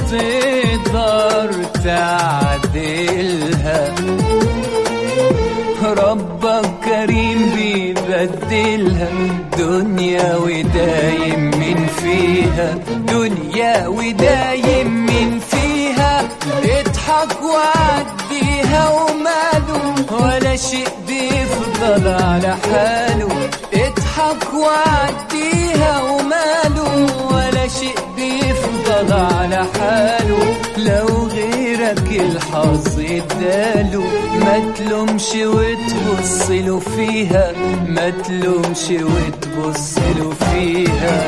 تقدر تعدلها ربك كريم بيبدلها دنيا ودايم من فيها دنيا ودايم من فيها اضحك وعديها وماله ولا شيء بيفضل على حاله اضحك وعديها وماله ولا شيء بيفضل على حاله لو غيرك الحظ اداله ما تلومش وتبص له فيها ما تلومش وتبص له فيها